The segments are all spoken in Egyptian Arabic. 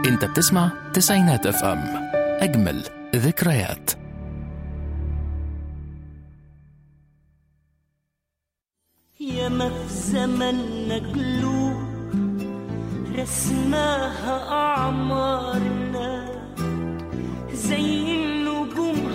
انت بتسمع تسعينات اف ام اجمل ذكريات ياما في زمننا قلوب رسماها أعمارنا زي النجوم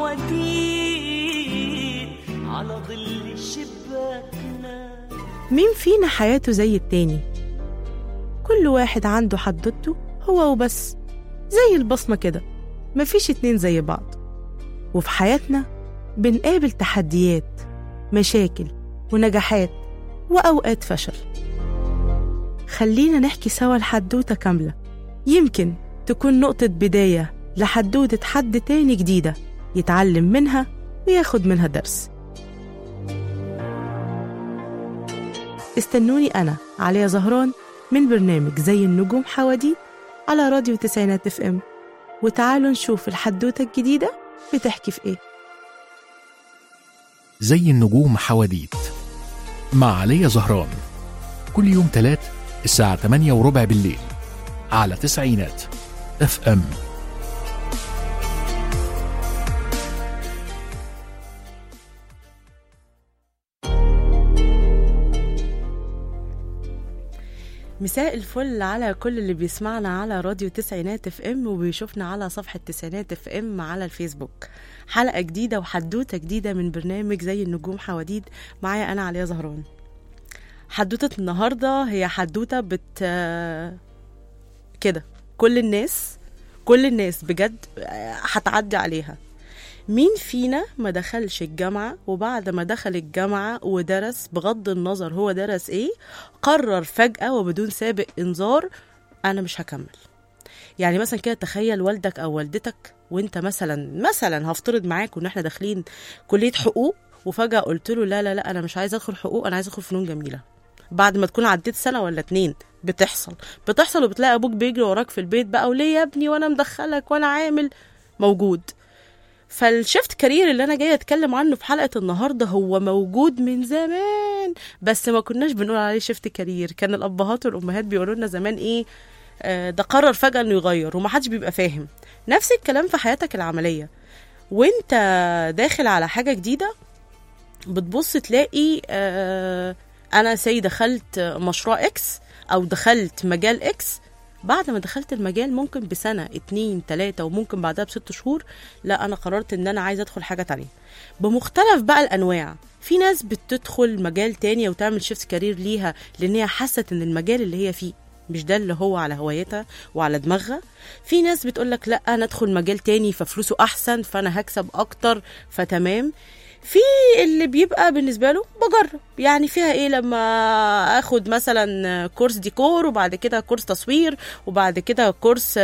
حواديت على ظل شباكنا مين فينا حياته زي التاني كل واحد عنده حدوته هو وبس زي البصمة كده مفيش اتنين زي بعض وفي حياتنا بنقابل تحديات مشاكل ونجاحات وأوقات فشل خلينا نحكي سوا الحدوتة كاملة يمكن تكون نقطة بداية لحدوتة حد تاني جديدة يتعلم منها وياخد منها درس استنوني أنا عليا زهران من برنامج زي النجوم حواديت على راديو تسعينات اف ام وتعالوا نشوف الحدوتة الجديدة بتحكي في ايه زي النجوم حواديت مع علي زهران كل يوم تلات الساعة 8 وربع بالليل على تسعينات اف ام مساء الفل على كل اللي بيسمعنا على راديو تسعينات اف ام وبيشوفنا على صفحة تسعينات اف ام على الفيسبوك حلقة جديدة وحدوتة جديدة من برنامج زي النجوم حواديد معايا أنا عليا زهران حدوتة النهاردة هي حدوتة بت كده كل الناس كل الناس بجد هتعدي عليها مين فينا ما دخلش الجامعة وبعد ما دخل الجامعة ودرس بغض النظر هو درس ايه قرر فجأة وبدون سابق انذار انا مش هكمل يعني مثلا كده تخيل والدك او والدتك وانت مثلا مثلا هفترض معاك وان احنا داخلين كلية حقوق وفجأة قلت له لا لا لا انا مش عايز ادخل حقوق انا عايز ادخل فنون جميلة بعد ما تكون عديت سنة ولا اتنين بتحصل بتحصل وبتلاقي ابوك بيجري وراك في البيت بقى وليه يا ابني وانا مدخلك وانا عامل موجود فالشيفت كارير اللي انا جايه اتكلم عنه في حلقه النهارده هو موجود من زمان بس ما كناش بنقول عليه شيفت كارير كان الابهات والامهات بيقولوا لنا زمان ايه آه، ده قرر فجاه انه يغير ومحدش بيبقى فاهم نفس الكلام في حياتك العمليه وانت داخل على حاجه جديده بتبص تلاقي آه، انا سي دخلت مشروع اكس او دخلت مجال اكس بعد ما دخلت المجال ممكن بسنة اتنين تلاتة وممكن بعدها بست شهور لا أنا قررت إن أنا عايزة أدخل حاجة تانية بمختلف بقى الأنواع في ناس بتدخل مجال تاني وتعمل شيفت كارير ليها لأن هي حست إن المجال اللي هي فيه مش ده اللي هو على هوايتها وعلى دماغها في ناس بتقولك لا أنا أدخل مجال تاني ففلوسه أحسن فأنا هكسب أكتر فتمام في اللي بيبقى بالنسبه له بجرب يعني فيها ايه لما اخد مثلا كورس ديكور وبعد كده كورس تصوير وبعد كده كورس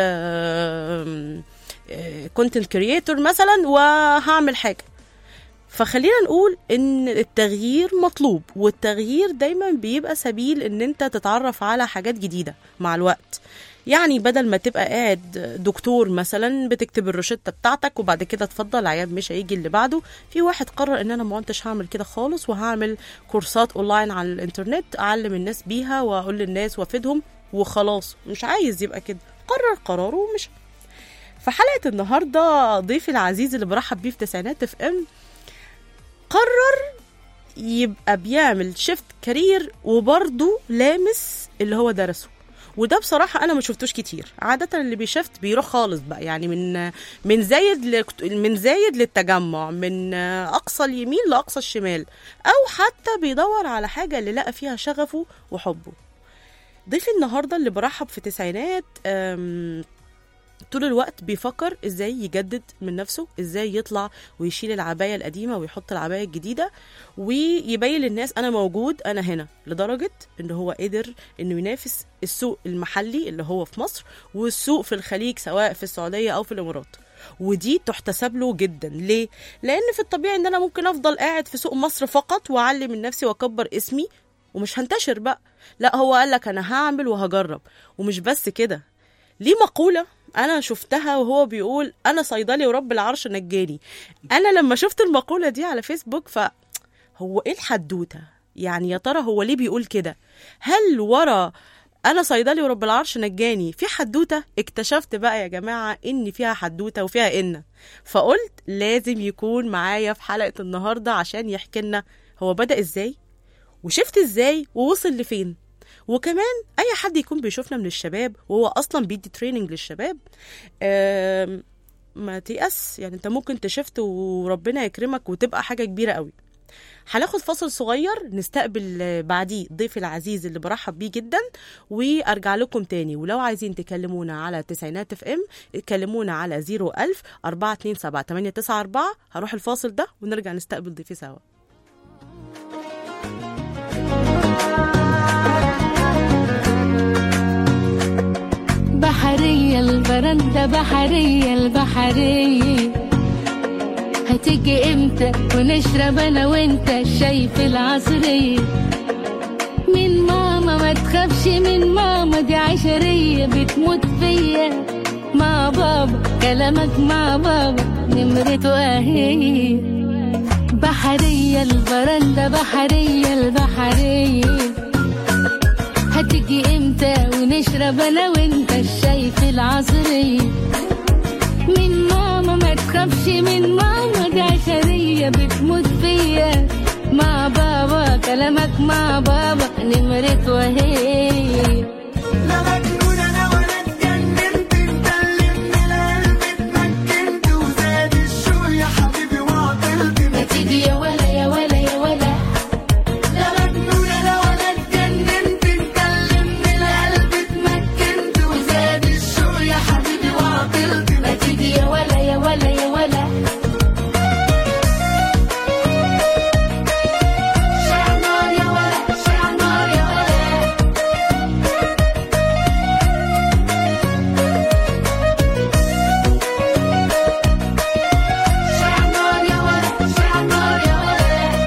كونتنت كرييتور مثلا وهعمل حاجه فخلينا نقول ان التغيير مطلوب والتغيير دايما بيبقى سبيل ان انت تتعرف على حاجات جديده مع الوقت يعني بدل ما تبقى قاعد دكتور مثلا بتكتب الروشته بتاعتك وبعد كده اتفضل العيان مش هيجي اللي بعده في واحد قرر ان انا ما كنتش هعمل كده خالص وهعمل كورسات اونلاين على الانترنت اعلم الناس بيها واقول للناس وافيدهم وخلاص مش عايز يبقى كده قرر قراره ومش فحلقه النهارده ضيفي العزيز اللي برحب بيه في تسعينات اف ام قرر يبقى بيعمل شيفت كارير وبرضه لامس اللي هو درسه وده بصراحه انا ما شفتوش كتير عاده اللي بيشفت بيروح خالص بقى يعني من من زايد ل... من زايد للتجمع من اقصى اليمين لاقصى الشمال او حتى بيدور على حاجه اللي لقى فيها شغفه وحبه ضيفي النهارده اللي برحب في تسعينات أم... طول الوقت بيفكر ازاي يجدد من نفسه ازاي يطلع ويشيل العبايه القديمه ويحط العبايه الجديده ويبين للناس انا موجود انا هنا لدرجه ان هو قدر انه ينافس السوق المحلي اللي هو في مصر والسوق في الخليج سواء في السعوديه او في الامارات ودي تحتسب له جدا ليه لان في الطبيعي ان انا ممكن افضل قاعد في سوق مصر فقط واعلي من نفسي واكبر اسمي ومش هنتشر بقى لا هو قال لك انا هعمل وهجرب ومش بس كده ليه مقوله انا شفتها وهو بيقول انا صيدلي ورب العرش نجاني انا لما شفت المقوله دي على فيسبوك ف هو ايه الحدوته يعني يا ترى هو ليه بيقول كده هل ورا انا صيدلي ورب العرش نجاني في حدوته اكتشفت بقى يا جماعه ان فيها حدوته وفيها ان فقلت لازم يكون معايا في حلقه النهارده عشان يحكي لنا هو بدا ازاي وشفت ازاي ووصل لفين وكمان اي حد يكون بيشوفنا من الشباب وهو اصلا بيدي تريننج للشباب آم، ما تيأس يعني انت ممكن تشفت وربنا يكرمك وتبقى حاجه كبيره قوي هناخد فاصل صغير نستقبل آه، بعديه ضيفي العزيز اللي برحب بيه جدا وارجع لكم تاني ولو عايزين تكلمونا على تسعينات اف ام كلمونا على 01000 427 894 هروح الفاصل ده ونرجع نستقبل ضيفي سوا بحرية البرندة بحرية البحرية هتيجي امتى ونشرب انا وانت الشاي في العصرية من ماما ما تخافش من ماما دي عشرية بتموت فيا مع بابا كلامك مع بابا نمرته اهي بحرية البرندة بحرية البحرية هتيجي امتى ونشرب انا وانت الشاي في العصرية من ماما ما تخافش من ماما دي عشرية بتموت فيا مع بابا كلامك مع بابا نمرة وهي لا مجنون انا ولا اتجننت انت اللي من القلب اتمكنت وزاد الشوق يا حبيبي وعطلت ما تيجي يا ولا يا ولا يا ولا لا مجنون انا ولا اتجننت انت اللي من القلب اتمكنت وزاد الشوق يا حبيبي وعطلت ما تيجي يا ولا يا ولا يا ولا شعنار يا ولا شعنار يا ولا شعنار يا ولا شعنار يا ولا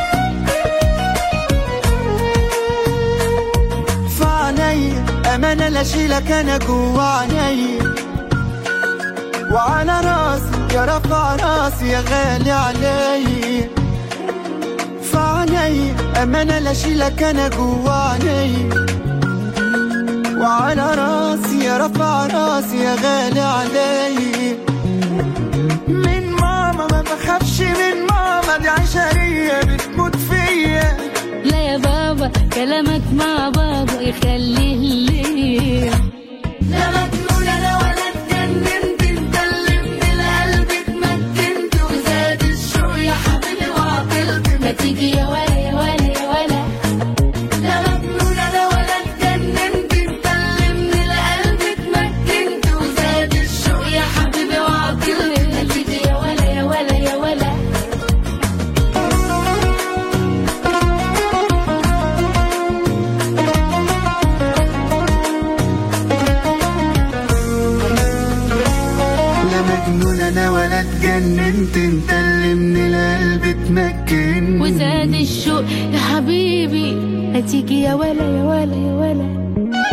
فعنيا أمانة لا أشيلك أنا جوا عينيا وعلى راسي يا رفع راسي يا غالي عليا فعنيا أمانة لا أشيلك أنا جوا عينيا وعلى راسي يا رفع راسي يا غالي عليا من ماما ما بخافش من ماما دي عشرية بتموت فيا لا يا بابا كلامك مع بابا يخليه ليه لا مجنون انا ولا اتجننت انت اللي من القلب اتمكنت وزاد الشوق يا حبيبي وعطلت ما تيجي يا ولا يا ولا يا ولا لا مجنون انا ولا اتجننت انت اللي من القلب اتمكنت وزاد الشوق يا حبيبي وعطلت ما تيجي يا ولا يا ولا يا ولا لا مجنون انا ولا اتجننت انت اللي من القلب اتمكنت وزاد الشوق يا حبيبي هتيجي يا ولا يا ولا يا ولا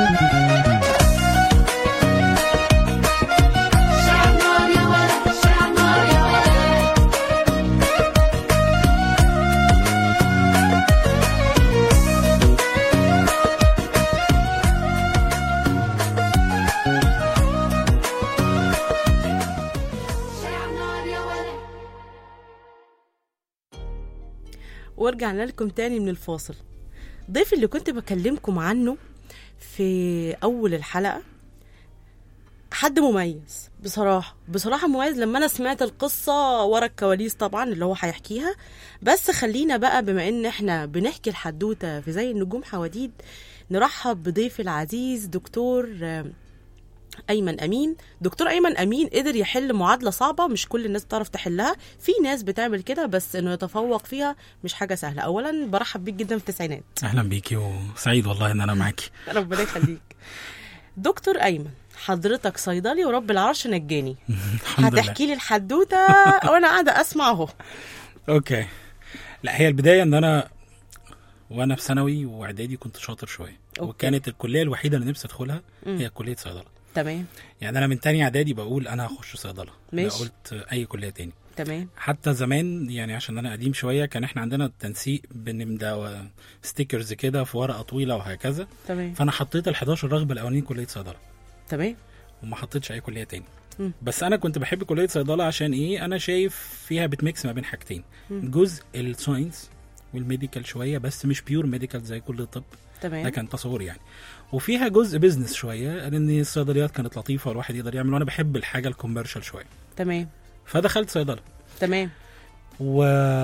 شعنار يا ولا شعنار يا ولا شعنار يا ولا ورجعنا لكم تاني من الفاصل ضيف اللي كنت بكلمكم عنه في اول الحلقه حد مميز بصراحه بصراحه مميز لما انا سمعت القصه ورا الكواليس طبعا اللي هو هيحكيها بس خلينا بقى بما ان احنا بنحكي الحدوته في زي النجوم حواديت نرحب بضيف العزيز دكتور آم، ايمن امين دكتور ايمن امين قدر يحل معادله صعبه مش كل الناس بتعرف تحلها في ناس بتعمل كده بس انه يتفوق فيها مش حاجه سهله اولا برحب بيك جدا في التسعينات اهلا بيكي وسعيد والله ان انا معاكي ربنا يخليك دكتور ايمن حضرتك صيدلي ورب العرش نجاني الحمد لله هتحكي لي الحدوته وانا قاعده اسمع اهو اوكي لا هي البدايه ان انا وانا في ثانوي واعدادي كنت شاطر شويه أوكي. وكانت الكليه الوحيده اللي نفسي ادخلها هي كليه صيدله تمام يعني انا من تاني اعدادي بقول انا هخش صيدله لا ماشي. قلت اي كليه تاني تمام حتى زمان يعني عشان انا قديم شويه كان احنا عندنا التنسيق بنمدى ستيكرز كده في ورقه طويله وهكذا تمام فانا حطيت ال 11 رغبه الاولانيين كليه صيدله تمام وما حطيتش اي كليه تاني مم. بس انا كنت بحب كليه صيدله عشان ايه انا شايف فيها بتميكس ما بين حاجتين جزء الساينس والميديكال شويه بس مش بيور ميديكال زي كل الطب ده تمام كان تصور يعني وفيها جزء بيزنس شويه لان الصيدليات كانت لطيفه والواحد يقدر يعمل وانا بحب الحاجه الكوميرشال شويه تمام فدخلت صيدله تمام و...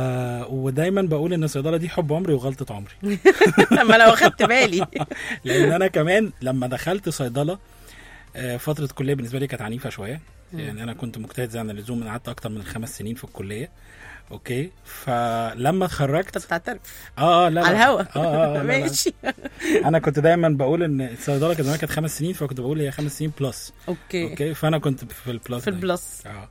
ودايما بقول ان الصيدله دي حب عمري وغلطه عمري ما لو اخدت بالي لان انا كمان لما دخلت صيدله آه، فتره الكليه بالنسبه لي كانت عنيفه شويه يعني انا كنت مجتهد زي عن اللزوم انا قعدت اكتر من خمس سنين في الكليه اوكي فلما اتخرجت انت بتعترف اه اه لا لا. على الهوا اه اه لا، لا. ماشي انا كنت دايما بقول ان الصيدله كانت زمان كانت خمس سنين فكنت بقول هي خمس سنين بلس اوكي اوكي فانا كنت في البلس في ده. البلس اه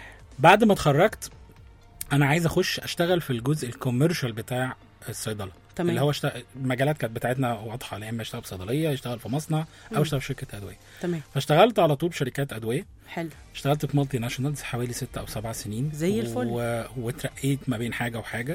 بعد ما اتخرجت انا عايز اخش اشتغل في الجزء الكوميرشال بتاع الصيدله تمام. اللي هو اشتغل المجالات كانت بتاعتنا واضحه يا اما اشتغل في صيدليه اشتغل في مصنع او اشتغل في شركه ادويه تمام فاشتغلت على طول في شركات ادويه حلو اشتغلت في مالتي ناشونالز حوالي ستة او سبع سنين زي الفل. و... واترقيت ما بين حاجه وحاجه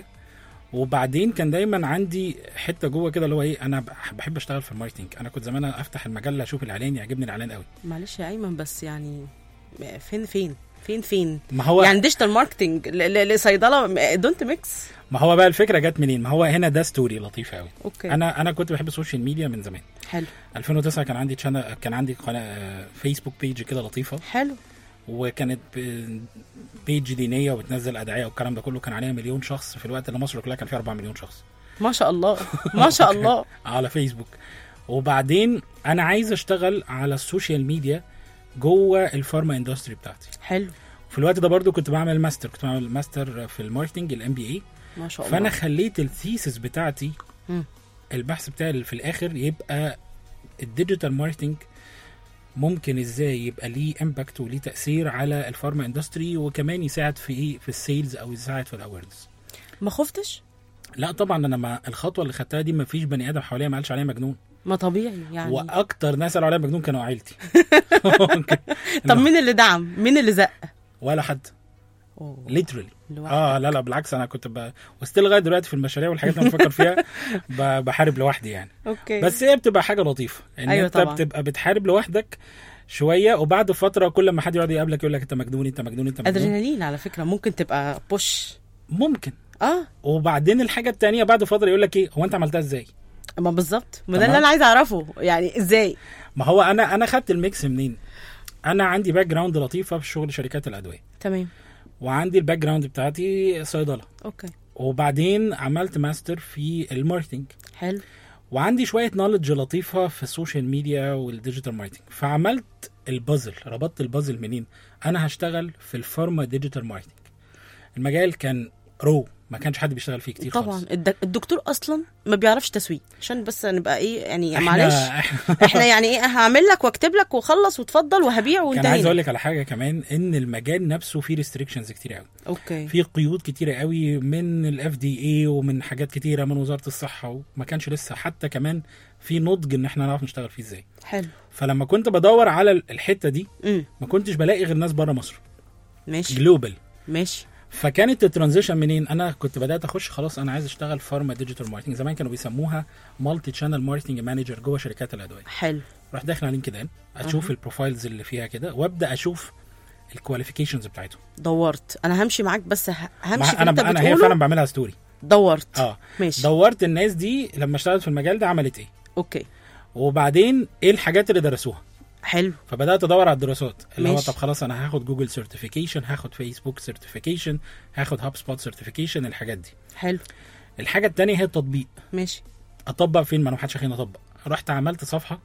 وبعدين كان دايما عندي حته جوه كده اللي هو ايه انا بح- بحب اشتغل في الماركتنج انا كنت زمان افتح المجله اشوف الاعلان يعجبني الاعلان قوي معلش يا ايمن بس يعني فين فين فين فين ما هو يعني ديجيتال ماركتنج ل- ل- لصيدله دونت ميكس ما هو بقى الفكره جت منين ما هو هنا ده ستوري لطيف قوي اوكي انا انا كنت بحب السوشيال ميديا من زمان حلو 2009 كان عندي channel كان عندي قناه فيسبوك بيج كده لطيفه حلو وكانت ب- بيج دينيه وبتنزل ادعيه والكلام ده كله كان عليها مليون شخص في الوقت اللي مصر كلها كان فيها 4 مليون شخص ما شاء الله ما شاء الله على فيسبوك وبعدين انا عايز اشتغل على السوشيال ميديا جوه الفارما اندستري بتاعتي حلو في الوقت ده برضو كنت بعمل ماستر كنت بعمل ماستر في الماركتنج الام بي اي ما شاء الله فانا خليت الثيسس بتاعتي مم. البحث بتاعي اللي في الاخر يبقى الديجيتال ماركتنج ممكن ازاي يبقى ليه امباكت وليه تاثير على الفارما اندستري وكمان يساعد في ايه في السيلز او يساعد في الاويرنس ما خفتش لا طبعا انا ما الخطوه اللي خدتها دي ما فيش بني ادم حواليا ما قالش عليا مجنون ما طبيعي يعني واكتر ناس قالوا عليا مجنون كانوا عيلتي طب مين اللي دعم مين اللي زق ولا حد أوه. ليترالي لوحدك. اه لا لا بالعكس انا كنت ب... وستيل لغايه دلوقتي في المشاريع والحاجات اللي انا بفكر فيها ب... بحارب لوحدي يعني اوكي بس هي بتبقى حاجه لطيفه ان أيوة انت طبعا. بتبقى بتحارب لوحدك شويه وبعد فتره كل ما حد يقعد يقابلك يقول لك انت مجنون انت مجنون انت مجنون ادرينالين على فكره ممكن تبقى بوش ممكن اه وبعدين الحاجه التانية بعد فتره يقول لك ايه هو انت عملتها ازاي ما بالظبط ما ده تمام. اللي انا عايزه اعرفه يعني ازاي ما هو انا انا خدت الميكس منين انا عندي باك جراوند لطيفه في شغل شركات الادويه تمام وعندي الباك جراوند بتاعتي صيدله اوكي وبعدين عملت ماستر في الماركتنج حلو وعندي شويه نولج لطيفه في السوشيال ميديا والديجيتال ماركتنج فعملت البازل ربطت البازل منين انا هشتغل في الفارما ديجيتال ماركتنج المجال كان رو ما كانش حد بيشتغل فيه كتير طبعا خالص الد- الدكتور اصلا ما بيعرفش تسويق عشان بس نبقى ايه يعني إحنا- معلش احنا يعني ايه هعمل لك واكتب لك وخلص وتفضل وهبيع كان عايز وانتهينا اقول لك على حاجه كمان ان المجال نفسه فيه ريستريكشنز كتير قوي اوكي في قيود كتيره قوي من الاف دي اي ومن حاجات كتيره من وزاره الصحه وما كانش لسه حتى كمان في نضج ان احنا نعرف نشتغل فيه ازاي حلو فلما كنت بدور على الحته دي امم ما كنتش بلاقي غير ناس بره مصر ماشي جلوبال ماشي فكانت الترانزيشن منين انا كنت بدات اخش خلاص انا عايز اشتغل فارما ديجيتال ماركتنج زمان كانوا بيسموها مالتي شانل ماركتنج مانجر جوه شركات الادويه حلو رحت داخل على لينكدين اشوف أها. البروفايلز اللي فيها كده وابدا اشوف الكواليفيكيشنز بتاعتهم دورت انا همشي معاك بس ه- همشي ما في انا اللي انت انا هي بتقوله فعلا بعملها ستوري دورت اه ماشي دورت الناس دي لما اشتغلت في المجال ده عملت ايه اوكي وبعدين ايه الحاجات اللي درسوها حلو فبدات ادور على الدراسات اللي هو ماشي. طب خلاص انا هاخد جوجل سيرتيفيكيشن هاخد فيسبوك سيرتيفيكيشن هاخد هاب سبوت سيرتيفيكيشن الحاجات دي حلو الحاجه التانية هي التطبيق ماشي اطبق فين ما انا محدش خليني اطبق رحت عملت صفحه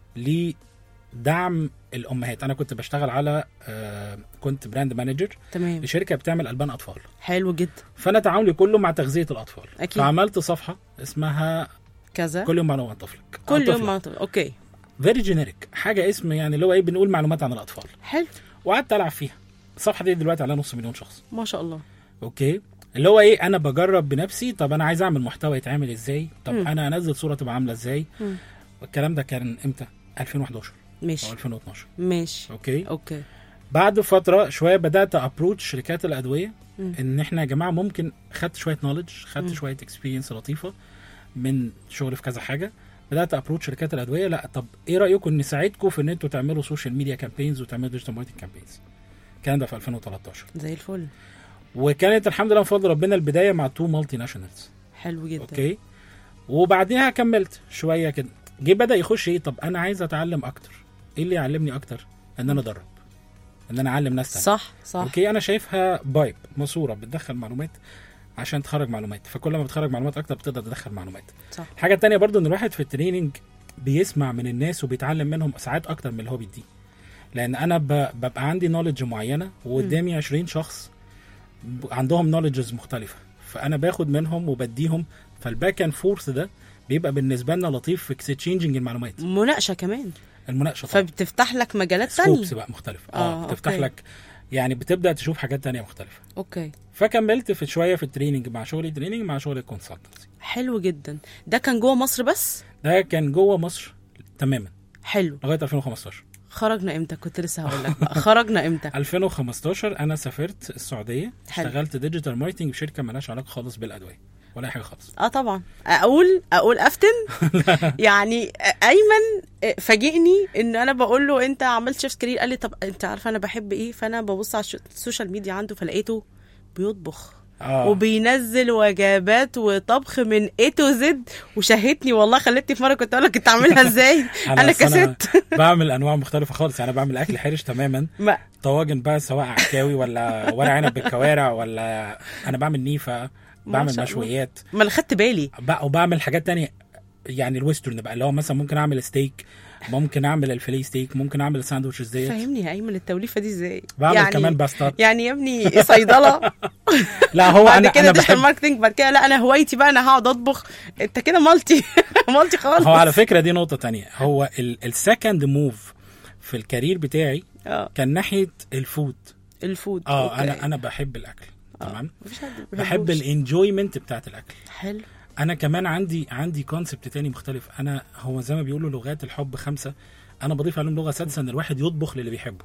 لدعم الامهات انا كنت بشتغل على آه كنت براند مانجر تمام لشركه بتعمل البان اطفال حلو جدا فانا تعاملي كله مع تغذيه الاطفال أكيد. فعملت صفحه اسمها كذا كل يوم معلومات طفلك كل يوم مع... اوكي فيري جينيريك حاجه اسم يعني اللي هو ايه بنقول معلومات عن الاطفال حلو وقعدت العب فيها الصفحه دي دلوقتي عليها نص مليون شخص ما شاء الله اوكي اللي هو ايه انا بجرب بنفسي طب انا عايز اعمل محتوى يتعمل ازاي طب مم. انا انزل صوره تبقى عامله ازاي مم. والكلام ده كان امتى 2011 او ماشي 2012 ماشي اوكي اوكي بعد فتره شويه بدات ابروتش شركات الادويه ان احنا يا جماعه ممكن خدت شويه نولج خدت شويه اكسبيرينس لطيفه من شغل في كذا حاجه بدات ابروتش شركات الادويه لا طب ايه رايكم نساعدكم في ان انتوا تعملوا سوشيال ميديا كامبينز وتعملوا ديجيتال ماركتنج كامبينز الكلام ده في 2013 زي الفل وكانت الحمد لله من فضل ربنا البدايه مع تو مالتي ناشونالز حلو جدا اوكي وبعديها كملت شويه كده جه بدا يخش ايه طب انا عايز اتعلم اكتر ايه اللي يعلمني اكتر ان انا ادرب ان انا اعلم ناس تانية. صح صح اوكي انا شايفها بايب ماسوره بتدخل معلومات عشان تخرج معلومات فكل ما بتخرج معلومات اكتر بتقدر تدخل معلومات صح الحاجه التانية برضو ان الواحد في التريننج بيسمع من الناس وبيتعلم منهم ساعات اكتر من اللي هو بيديه لان انا ب- ببقى عندي نولج معينه وقدامي 20 شخص ب- عندهم نولجز مختلفه فانا باخد منهم وبديهم فالباك اند فورث ده بيبقى بالنسبه لنا لطيف في اكسشينجنج المعلومات مناقشه كمان المناقشه طبعا فبتفتح لك مجالات تانية سكوبس بقى مختلفه اه, آه، بتفتح أوكي. لك يعني بتبدا تشوف حاجات تانية مختلفه اوكي فكملت في شويه في التريننج مع شغلي تريننج مع شغل الكونسلتنسي حلو جدا ده كان جوه مصر بس ده كان جوه مصر تماما حلو لغايه 2015 خرجنا امتى كنت لسه هقول لك بقى. خرجنا امتى 2015 انا سافرت السعوديه حلو. اشتغلت ديجيتال ماركتنج في شركه مالهاش علاقه خالص بالادويه ولا اي حاجه خالص اه طبعا اقول اقول افتن يعني ايمن فاجئني ان انا بقول له انت عملت شيفت كارير قال لي طب انت عارفه انا بحب ايه فانا ببص على الش- السوشيال ميديا عنده فلقيته بيطبخ اه وبينزل وجبات وطبخ من اي تو زد وشهتني والله خلتني في مره كنت اقول لك انت عاملها ازاي انا أصل أنا كسبت بعمل انواع مختلفه خالص يعني انا بعمل اكل حرش تماما ما طواجن بقى سواء عكاوي ولا ورق عنب بالكوارع ولا انا بعمل نيفه ما بعمل شاء الله. مشويات ما انا خدت بالي بقى وبعمل حاجات تانية يعني الويسترن بقى اللي هو مثلا ممكن اعمل ستيك ممكن اعمل الفيليه ستيك ممكن اعمل الساندوتشز ديت فهمني يا ايمن التوليفه دي ازاي بعمل يعني كمان باستات يعني يا ابني صيدله لا هو بعد انا كده انا ديجيتال بحب ماركتنج بعد كده لا انا هوايتي بقى انا هقعد اطبخ انت كده مالتي مالتي خالص هو على فكره دي نقطه تانية هو السكند موف في الكارير بتاعي اه كان ناحيه الفود الفود اه أوكي. انا انا بحب الاكل تمام مفيش حد ما بحب بيحبوش. الانجويمنت بتاعت الاكل حلو انا كمان عندي عندي كونسبت تاني مختلف انا هو زي ما بيقولوا لغات الحب خمسه انا بضيف عليهم لغه سادسه ان الواحد يطبخ للي بيحبه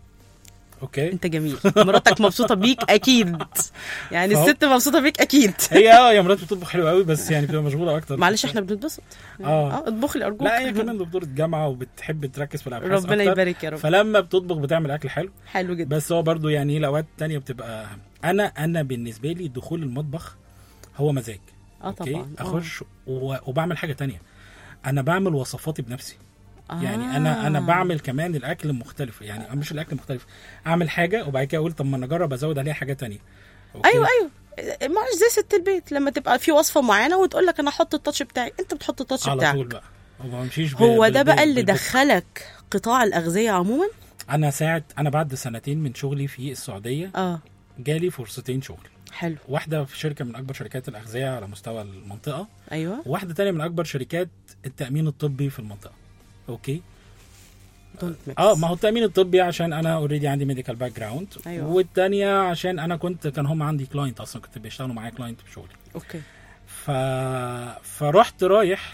اوكي انت جميل مراتك مبسوطه بيك اكيد يعني فهو- الست مبسوطه بيك اكيد هي اه يا مرات بتطبخ حلو قوي بس يعني بتبقى مشغوله اكتر معلش احنا بنتبسط اه اه اطبخي لي ارجوك لا هي كمان دكتوره جامعه وبتحب تركز في الابحاث ربنا أكتر. يبارك يا رب فلما بتطبخ بتعمل اكل حلو حلو جدا بس هو برضو يعني الاوقات التانية بتبقى انا انا بالنسبه لي دخول المطبخ هو مزاج اه اوكي طبعا آه. اخش و- وبعمل حاجه تانية انا بعمل وصفاتي بنفسي آه. يعني انا انا بعمل كمان الاكل مختلف يعني مش الاكل مختلف اعمل حاجه وبعد كده اقول طب ما انا اجرب ازود عليها حاجه تانية أوكي؟ ايوه ايوه معلش زي ست البيت لما تبقى في وصفه معينه وتقول لك انا احط التاتش بتاعي انت بتحط التاتش على بتاعك طول بقى وما بمشيش ب- هو بال- ده بقى بال- اللي بالبوك. دخلك قطاع الاغذيه عموما انا ساعه انا بعد سنتين من شغلي في السعوديه اه جالي فرصتين شغل حلو واحده في شركه من اكبر شركات الاغذيه على مستوى المنطقه ايوه وواحده تانية من اكبر شركات التامين الطبي في المنطقه اوكي Don't mix. اه ما هو التامين الطبي عشان انا اوريدي عندي ميديكال باك جراوند أيوة. والتانية عشان انا كنت كان هم عندي كلاينت اصلا كنت بيشتغلوا معايا كلاينت في شغلي اوكي ف... فرحت رايح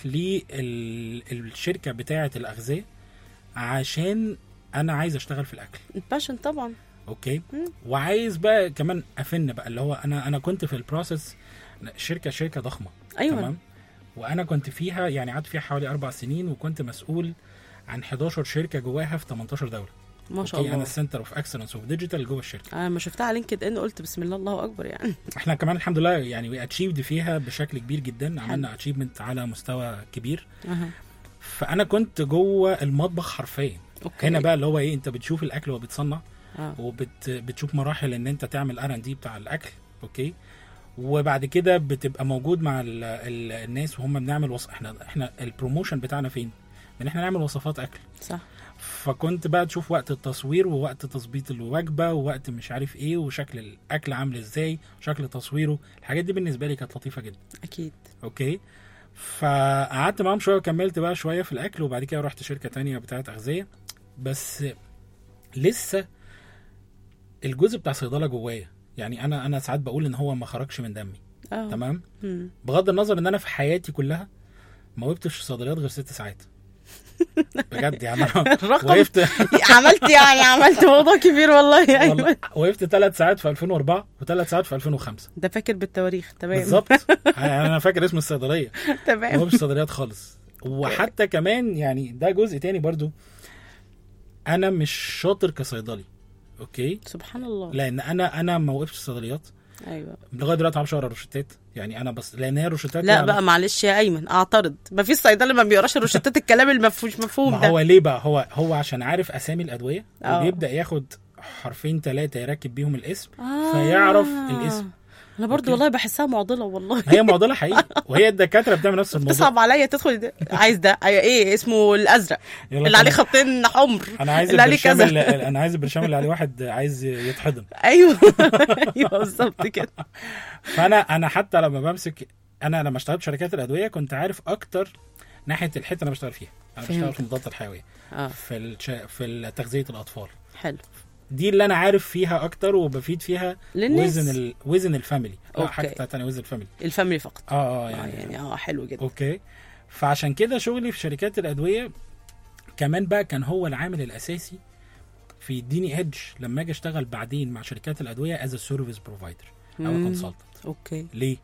للشركه بتاعه الاغذيه عشان انا عايز اشتغل في الاكل الباشن طبعا اوكي وعايز بقى كمان افن بقى اللي هو انا انا كنت في البروسيس شركه شركه ضخمه ايوه تمام وانا كنت فيها يعني قعدت فيها حوالي اربع سنين وكنت مسؤول عن 11 شركه جواها في 18 دوله ما شاء اوكي انا الله السنتر اوف اكسلنس اوف ديجيتال جوه الشركه انا لما شفتها على لينكد ان قلت بسم الله الله اكبر يعني احنا كمان الحمد لله يعني وي اتشيفد فيها بشكل كبير جدا عملنا اتشيفمنت على مستوى كبير أها. فانا كنت جوه المطبخ حرفيا اوكي هنا بقى اللي هو ايه انت بتشوف الاكل وهو بيتصنع آه. وبتشوف مراحل ان انت تعمل ار ان دي بتاع الاكل اوكي وبعد كده بتبقى موجود مع ال ال الناس وهم بنعمل وصف احنا احنا البروموشن بتاعنا فين؟ ان احنا نعمل وصفات اكل صح فكنت بقى تشوف وقت التصوير ووقت تظبيط الوجبه ووقت مش عارف ايه وشكل الاكل عامل ازاي شكل تصويره الحاجات دي بالنسبه لي كانت لطيفه جدا اكيد اوكي فقعدت معاهم شويه وكملت بقى شويه في الاكل وبعد كده رحت شركه تانية بتاعت اغذيه بس لسه الجزء بتاع صيدله جوايا يعني انا انا ساعات بقول ان هو ما خرجش من دمي اه تمام مم. بغض النظر ان انا في حياتي كلها ما وقفتش في صيدليات غير ست ساعات بجد يعني انا الرقم وقفت عملت يعني عملت موضوع كبير والله والله ايوه وقفت ثلاث ساعات في 2004 وثلاث ساعات في 2005 ده فاكر بالتواريخ تمام بالظبط يعني انا فاكر اسم الصيدليه هو تمام مش صيدليات خالص وحتى كمان يعني ده جزء تاني برضو انا مش شاطر كصيدلي اوكي سبحان الله لان انا انا ما وقفتش الصيدليات ايوه لغايه دلوقتي ما بعرفش اقرا روشتات يعني انا بس لان هي الروشتات لا ليها بقى معلش يا ايمن اعترض ما فيش صيدلي ما بيقراش الروشتات الكلام اللي مفهوش مفهوم ما ده هو ليه بقى هو هو عشان عارف اسامي الادويه آه. وبيبدا ياخد حرفين ثلاثه يركب بيهم الاسم آه. فيعرف الاسم انا برضو أوكي. والله بحسها معضله والله هي معضله حقيقي وهي الدكاتره بتعمل نفس الموضوع تصعب عليا تدخل ده. عايز ده أي- ايه اسمه الازرق يلا اللي عليه طبعا. خطين حمر انا عايز اللي عليه البرشام كذا اللي انا عايز البرشام اللي عليه واحد عايز يتحضن ايوه ايوه بالظبط كده فانا انا حتى لما بمسك انا لما اشتغلت في شركات الادويه كنت عارف اكتر ناحيه الحته اللي انا بشتغل فيها انا بشتغل فهمت. في المضادات الحيويه اه في الش... في تغذيه الاطفال حلو دي اللي انا عارف فيها اكتر وبفيد فيها للناس. وزن ال... وزن الفاميلي لا أوكي. حاجه تانية وزن الفاميلي الفاميلي فقط اه اه آه يعني, يعني اه حلو جدا اوكي فعشان كده شغلي في شركات الادويه كمان بقى كان هو العامل الاساسي في يديني ايدج لما اجي اشتغل بعدين مع شركات الادويه از سيرفيس بروفايدر او مم. كونسلتنت اوكي ليه؟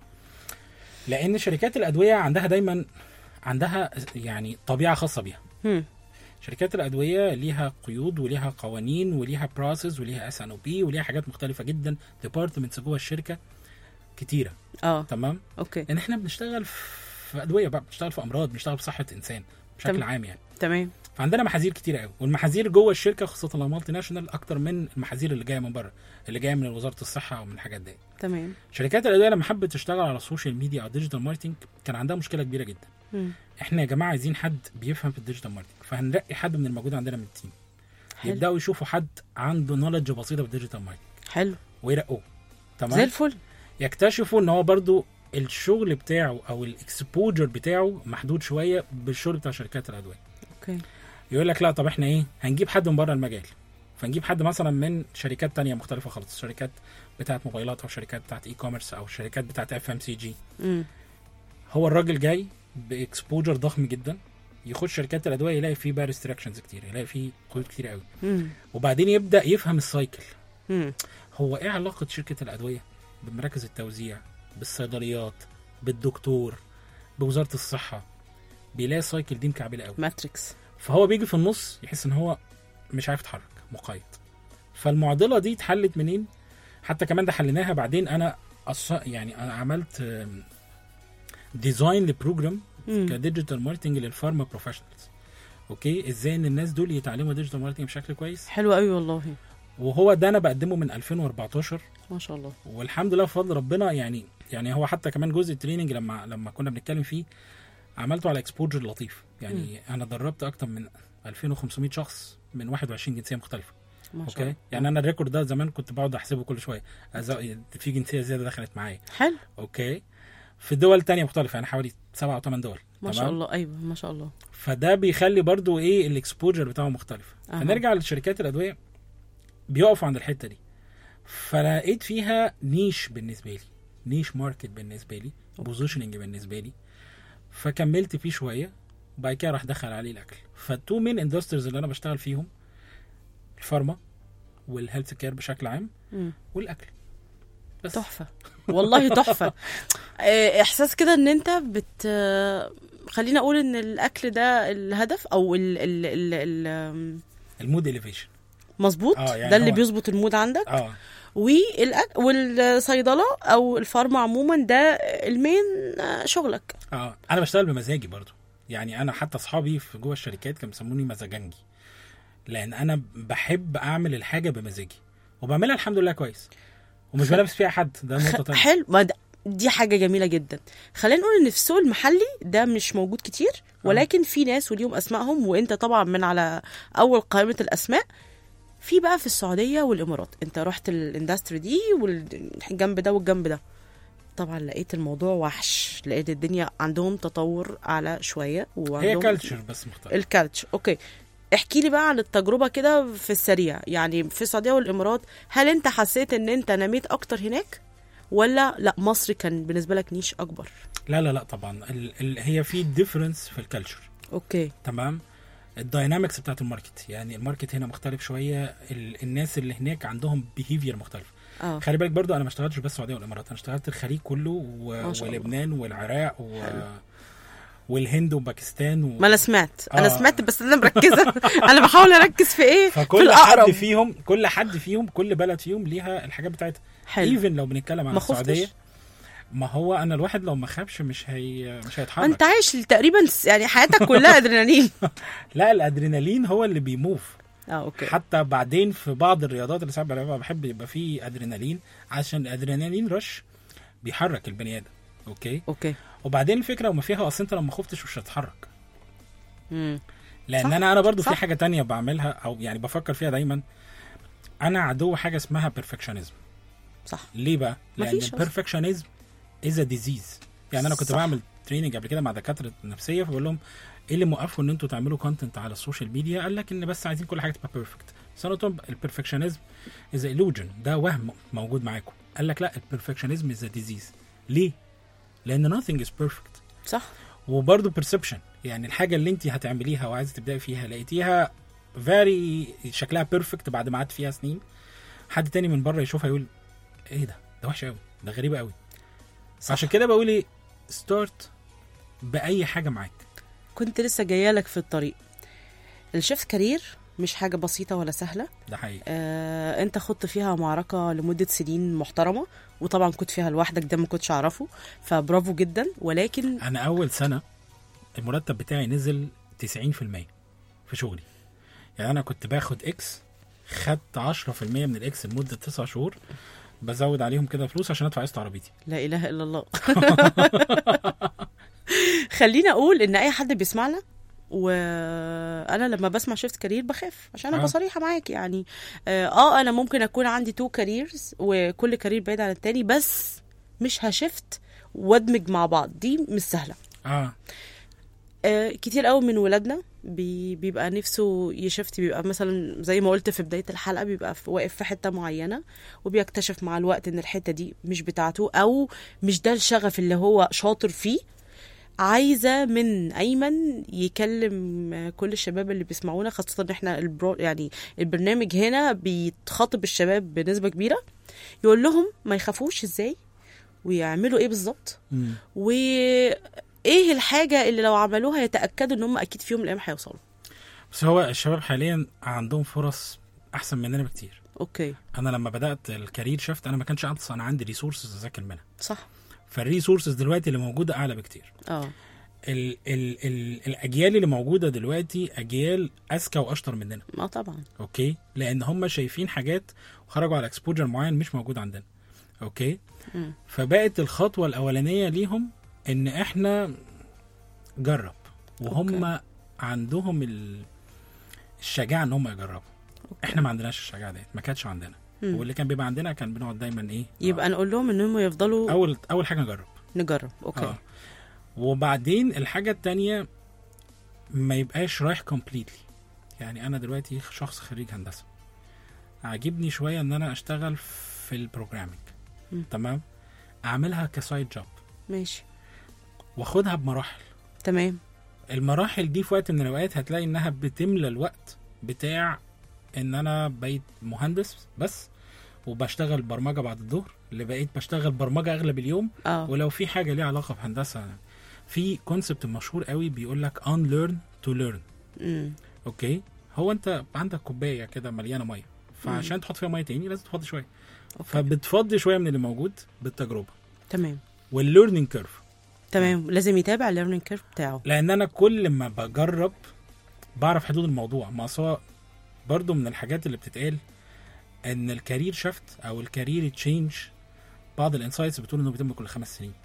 لان شركات الادويه عندها دايما عندها يعني طبيعه خاصه بيها هم. شركات الادويه ليها قيود وليها قوانين وليها بروسيس وليها اس ان او بي وليها حاجات مختلفه جدا ديبارتمنتس جوه الشركه كتيره اه تمام اوكي لان احنا بنشتغل في ادويه بقى بنشتغل في امراض بنشتغل في صحه انسان بشكل تمام. عام يعني تمام فعندنا محاذير كتيره قوي والمحاذير جوه الشركه خاصه لو مالتي ناشونال اكتر من المحاذير اللي جايه من بره اللي جايه من وزاره الصحه او من الحاجات دي تمام شركات الادويه لما حبت تشتغل على السوشيال ميديا او ديجيتال ماركتنج كان عندها مشكله كبيره جدا مم. احنا يا جماعه عايزين حد بيفهم في الديجيتال ماركتنج فهنرقي حد من الموجود عندنا من التيم حلو. يبداوا يشوفوا حد عنده نولج بسيطه في الديجيتال ماركتنج حلو ويرقوه زي تمام الفل يكتشفوا ان هو برضو الشغل بتاعه او الاكسبوجر بتاعه محدود شويه بالشغل بتاع شركات الادويه اوكي يقول لك لا طب احنا ايه هنجيب حد من بره المجال فنجيب حد مثلا من شركات تانية مختلفة خالص شركات بتاعت موبايلات او شركات بتاعت اي كوميرس او شركات بتاعت اف ام سي جي مم. هو الراجل جاي باكسبوجر ضخم جدا يخش شركات الادويه يلاقي فيه بقى ريستريكشنز كتير يلاقي فيه قيود كتير قوي مم. وبعدين يبدا يفهم السايكل مم. هو ايه علاقه شركه الادويه بمراكز التوزيع بالصيدليات بالدكتور بوزاره الصحه بيلاقي السايكل دي مكعبله قوي ماتريكس فهو بيجي في النص يحس ان هو مش عارف يتحرك مقيد فالمعضله دي اتحلت منين حتى كمان ده حليناها بعدين انا أص... يعني انا عملت آم، ديزاين لبروجرام مم. كديجيتال ماركتنج للفارما بروفيشنالز اوكي ازاي ان الناس دول يتعلموا ديجيتال ماركتنج بشكل كويس حلو قوي والله وهو ده انا بقدمه من 2014 ما شاء الله والحمد لله بفضل ربنا يعني يعني هو حتى كمان جزء التريننج لما لما كنا بنتكلم فيه عملته على اكسبوجر لطيف يعني م. انا دربت اكتر من 2500 شخص من 21 جنسيه مختلفه ما شاء اوكي الله يعني انا الريكورد ده زمان كنت بقعد احسبه كل شويه أز- في جنسيه زياده دخلت معايا حلو اوكي في دول تانية مختلفة يعني حوالي سبعة أو ثمان دول ما شاء الله ايوه ما شاء الله فده بيخلي برضو ايه الاكسبوجر بتاعه مختلف أها. فنرجع لشركات الادويه بيقفوا عند الحته دي فلقيت فيها نيش بالنسبه لي نيش ماركت بالنسبه لي بوزيشننج بالنسبه لي فكملت فيه شويه وبعد كده راح دخل عليه الاكل فالتو مين اندستريز اللي انا بشتغل فيهم الفارما والهيلث كير بشكل عام مم. والاكل بس تحفه والله تحفه آه، احساس كده ان انت بت آه، خلينا اقول ان الاكل ده الهدف او ال ال ال ال المود اليفيشن مظبوط آه، يعني ده اللي هو- بيظبط المود عندك اه والأك... والصيدله او الفارما عموما ده المين آه، شغلك اه انا بشتغل بمزاجي برضو يعني انا حتى اصحابي في جوه الشركات كانوا بيسموني مزاجنجي لان انا بحب اعمل الحاجه بمزاجي وبعملها الحمد لله كويس ومش بلبس فيها حد ده نقطه تانية حلو ما ده دي حاجه جميله جدا خلينا نقول ان في السوق المحلي ده مش موجود كتير ولكن في ناس وليهم اسمائهم وانت طبعا من على اول قائمه الاسماء في بقى في السعوديه والامارات انت رحت الاندستري دي والجنب ده والجنب ده طبعا لقيت الموضوع وحش لقيت الدنيا عندهم تطور اعلى شويه هي وعندهم كالتشر بس مختلف الكالتش اوكي احكي لي بقى عن التجربه كده في السريع يعني في السعوديه والامارات هل انت حسيت ان انت نميت اكتر هناك ولا لا مصر كان بالنسبه لك نيش اكبر لا لا لا طبعا ال ال هي في ديفرنس في الكالتشر اوكي تمام الداينامكس بتاعت الماركت يعني الماركت هنا مختلف شويه ال... الناس اللي هناك عندهم بيهيفير مختلف اه خلي بالك برضو انا ما اشتغلتش بس السعوديه والامارات انا اشتغلت الخليج كله و... ما شاء الله. ولبنان والعراق و... والهند وباكستان و... ما انا سمعت انا آه. سمعت بس انا مركزه انا بحاول اركز في ايه في فكل حد الاقرب فيهم كل حد فيهم كل بلد فيهم ليها الحاجات بتاعتها حلو ايفن لو بنتكلم عن ما خفتش؟ السعوديه ما هو انا الواحد لو ما خافش مش هي مش هيتحرك انت عايش تقريبا س- يعني حياتك كلها ادرينالين لا الادرينالين هو اللي بيموف اه اوكي حتى بعدين في بعض الرياضات اللي ساعات بلعبها بحب يبقى فيه ادرينالين عشان الادرينالين رش بيحرك البني ادم اوكي اوكي وبعدين الفكره وما فيها اصل انت لو ما خفتش مش هتتحرك امم لان صح، انا انا برضو صح. في حاجه تانية بعملها او يعني بفكر فيها دايما انا عدو حاجه اسمها بيرفكشنزم صح ليه بقى لان مفيش أصلا. البيرفكشنزم از ديزيز يعني انا كنت صح. بعمل تريننج قبل كده مع دكاتره نفسيه فبقول لهم ايه اللي موقفكم ان انتوا تعملوا كونتنت على السوشيال ميديا قال لك ان بس عايزين كل حاجه تبقى بيرفكت بس انا قلت لهم البرفكشنزم از illusion ده وهم موجود معاكم قال لك لا البرفكشنزم از ديزيز ليه لان nothing is perfect صح وبرضه perception يعني الحاجه اللي انت هتعمليها وعايزه تبداي فيها لقيتيها فيري شكلها بيرفكت بعد ما قعدت فيها سنين حد تاني من بره يشوفها يقول ايه ده ده وحش قوي ده غريبه قوي عشان كده بقول ايه ستارت باي حاجه معاك كنت لسه جايه لك في الطريق الشيف كارير مش حاجه بسيطه ولا سهله ده حقيقي آه، انت خضت فيها معركه لمده سنين محترمه وطبعا كنت فيها لوحدك ده ما كنتش اعرفه فبرافو جدا ولكن انا اول سنه المرتب بتاعي نزل 90% في شغلي يعني انا كنت باخد اكس خدت 10% من الاكس لمده 9 شهور بزود عليهم كده فلوس عشان ادفع قسط عربيتي لا اله الا الله خليني اقول ان اي حد بيسمعنا وانا لما بسمع شيفت كارير بخاف عشان ابقى آه. صريحه معاك يعني اه آه، انا ممكن اكون عندي تو كاريرز وكل كارير بعيد عن التاني بس مش هشفت وادمج مع بعض دي مش سهله اه آه، كتير قوي من ولادنا بي بيبقى نفسه يشفت بيبقى مثلا زي ما قلت في بدايه الحلقه بيبقى في واقف في حته معينه وبيكتشف مع الوقت ان الحته دي مش بتاعته او مش ده الشغف اللي هو شاطر فيه عايزه من ايمن يكلم آه، كل الشباب اللي بيسمعونا خاصه ان احنا البرو يعني البرنامج هنا بيتخاطب الشباب بنسبه كبيره يقول لهم ما يخافوش ازاي ويعملوا ايه بالظبط مم. وايه الحاجه اللي لو عملوها يتاكدوا ان هم اكيد في يوم من الايام هيوصلوا بس هو الشباب حاليا عندهم فرص احسن مننا بكتير اوكي انا لما بدات الكارير شفت انا ما كانش عندي انا عندي ريسورسز اذاكر منها صح فالريسورسز دلوقتي اللي موجوده اعلى بكتير اه ال ال ال الاجيال اللي موجوده دلوقتي اجيال اذكى واشطر مننا ما طبعا اوكي لان هم شايفين حاجات وخرجوا على اكسبوجر معين مش موجود عندنا اوكي مم. فبقت الخطوه الاولانيه ليهم ان احنا جرب وهم أوكي. عندهم ال- الشجاعه ان هم يجربوا أوكي. احنا ما عندناش الشجاعه ديت ما كانتش عندنا مم. واللي كان بيبقى عندنا كان بنقعد دايما ايه يبقى نقول لهم ان هم يفضلوا اول اول حاجه نجرب نجرب اوكي آه. وبعدين الحاجه التانية ما يبقاش رايح كومبليتلي يعني انا دلوقتي شخص خريج هندسه عاجبني شويه ان انا اشتغل في البروجرامينج مم. تمام اعملها كسايد جوب ماشي واخدها بمراحل تمام المراحل دي في وقت من الاوقات هتلاقي انها بتملى الوقت بتاع ان انا بقيت مهندس بس وبشتغل برمجه بعد الظهر اللي بقيت بشتغل برمجه اغلب اليوم اه ولو في حاجه ليها علاقه بهندسه في كونسبت مشهور قوي بيقول لك unlearn to learn مم. اوكي هو انت عندك كوبايه كده مليانه ميه فعشان تحط فيها ميه تاني لازم تفضي شويه أوكي. فبتفضي شويه من اللي موجود بالتجربه تمام والليرنينج كيرف تمام لازم يتابع الليرنينج كيرف بتاعه لان انا كل ما بجرب بعرف حدود الموضوع ما أصل برضو من الحاجات اللي بتتقال ان الكارير شفت او الكارير تشينج بعض الانسايتس بتقول انه بيتم كل خمس سنين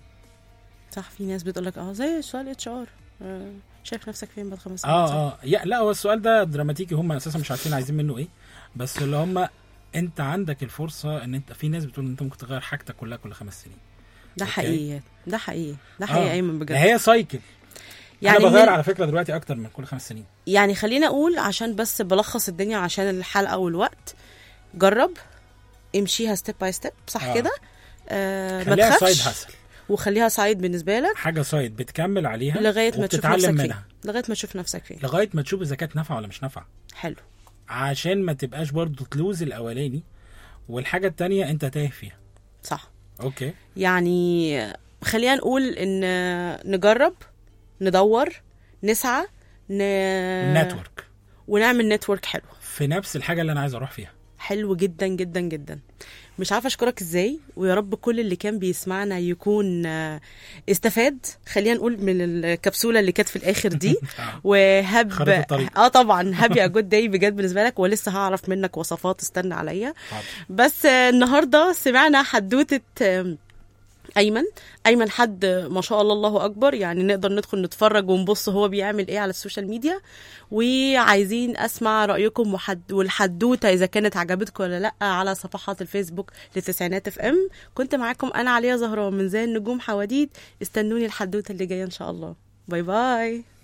صح في ناس بتقول لك اه زي سؤال اتش ار شايف نفسك فين بعد خمس سنين صح؟ اه اه يا لا هو السؤال ده دراماتيكي هم اساسا مش عارفين عايزين منه ايه بس اللي هم انت عندك الفرصه ان انت في ناس بتقول ان انت ممكن تغير حاجتك كلها كل خمس سنين ده أوكي. حقيقي ده حقيقي ده حقيقي آه. ايمن بجد هي سايكل يعني يعني انا بغير من- على فكره دلوقتي اكتر من كل خمس سنين يعني خلينا اقول عشان بس بلخص الدنيا عشان الحلقه والوقت جرب امشيها ستيب باي ستيب صح آه. كده آه ما خليها سايد تخافش هاسل وخليها سايد بالنسبه لك حاجه سايد بتكمل عليها لغايه ما تشوف وبتتعلم نفسك منها فين لغايه ما تشوف نفسك فين لغايه ما تشوف اذا كانت نافعه ولا مش نافعه حلو عشان ما تبقاش برضو تلوز الاولاني والحاجه التانية انت تايه فيها صح اوكي يعني خلينا نقول ان نجرب ندور نسعى ن... نتورك ونعمل نتورك حلو في نفس الحاجه اللي انا عايز اروح فيها حلو جدا جدا جدا مش عارفه اشكرك ازاي ويا رب كل اللي كان بيسمعنا يكون آه، استفاد خلينا نقول من الكبسوله اللي كانت في الاخر دي وهب خريطة الطريق. اه طبعا هابي ا جود داي بجد بالنسبه لك ولسه هعرف منك وصفات استنى عليا حاضر. بس آه، النهارده سمعنا حدوته آم، ايمن ايمن حد ما شاء الله الله اكبر يعني نقدر ندخل نتفرج ونبص هو بيعمل ايه على السوشيال ميديا وعايزين اسمع رايكم وحد والحدوته اذا كانت عجبتكم ولا لا على صفحات الفيسبوك لتسعينات اف ام كنت معاكم انا عليا زهران من زي النجوم حواديت استنوني الحدوته اللي جايه ان شاء الله باي باي